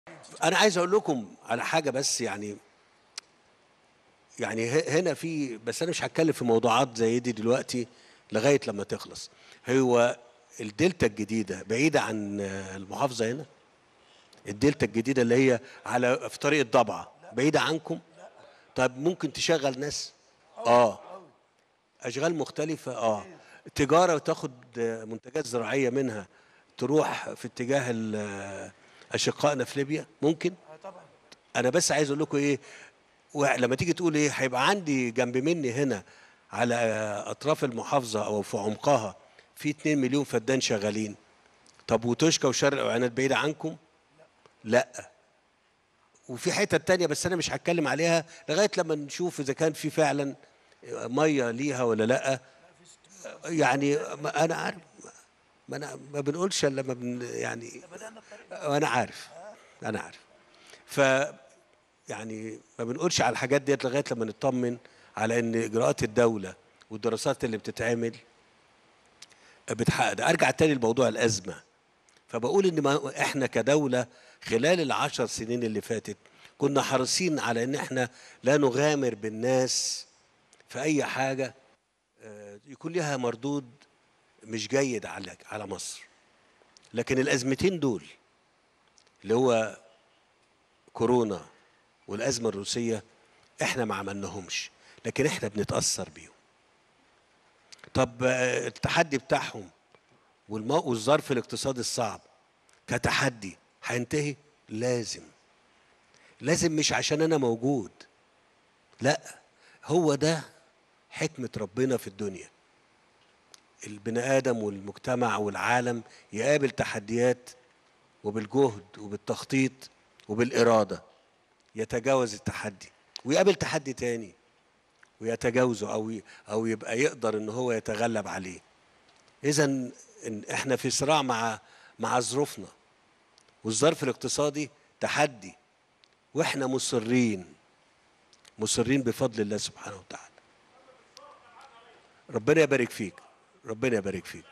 انا عايز اقول لكم على حاجه بس يعني يعني ه- هنا في بس انا مش هتكلم في موضوعات زي دي دلوقتي لغايه لما تخلص هو الدلتا الجديده بعيده عن آه، المحافظه هنا الدلتا الجديده اللي هي على في طريق الضبعه بعيده عنكم طب ممكن تشغل ناس اه اشغال مختلفه اه تجاره وتاخد آه، منتجات زراعيه منها تروح في اتجاه ال- آه، اشقائنا في ليبيا ممكن طبعا انا بس عايز اقول لكم ايه و- لما تيجي تقول ايه هيبقى عندي جنب مني هنا على آه، اطراف المحافظه او في عمقها في 2 مليون فدان شغالين طب وتوشكا وشرق وعناد بعيده عنكم لا وفي حتت تانية بس انا مش هتكلم عليها لغايه لما نشوف اذا كان في فعلا ميه ليها ولا لا يعني ما انا عارف ما انا ما بنقولش الا لما بن يعني بدانا الطريق انا عارف انا عارف ف يعني ما بنقولش على الحاجات ديت لغايه لما نطمن على ان اجراءات الدوله والدراسات اللي بتتعمل بتحقق ده ارجع تاني لموضوع الازمه فبقول ان ما احنا كدوله خلال العشر سنين اللي فاتت كنا حريصين على ان احنا لا نغامر بالناس في اي حاجه آه، يكون لها مردود مش جيد على على مصر لكن الازمتين دول اللي هو كورونا والازمه الروسيه احنا ما عملناهمش لكن احنا بنتاثر بيهم طب آه، التحدي بتاعهم والمو... والظرف الاقتصادي الصعب كتحدي هينتهي لازم لازم مش عشان انا موجود لا هو ده حكمه ربنا في الدنيا البني ادم والمجتمع والعالم يقابل تحديات وبالجهد وبالتخطيط وبالاراده يتجاوز التحدي ويقابل تحدي تاني ويتجاوزه او ي- او يبقى يقدر ان هو يتغلب عليه اذا إن احنا في صراع مع مع ظروفنا والظرف الاقتصادي تحدي واحنا مصرين مصرين بفضل الله سبحانه وتعالى ربنا يبارك فيك ربنا يبارك فيك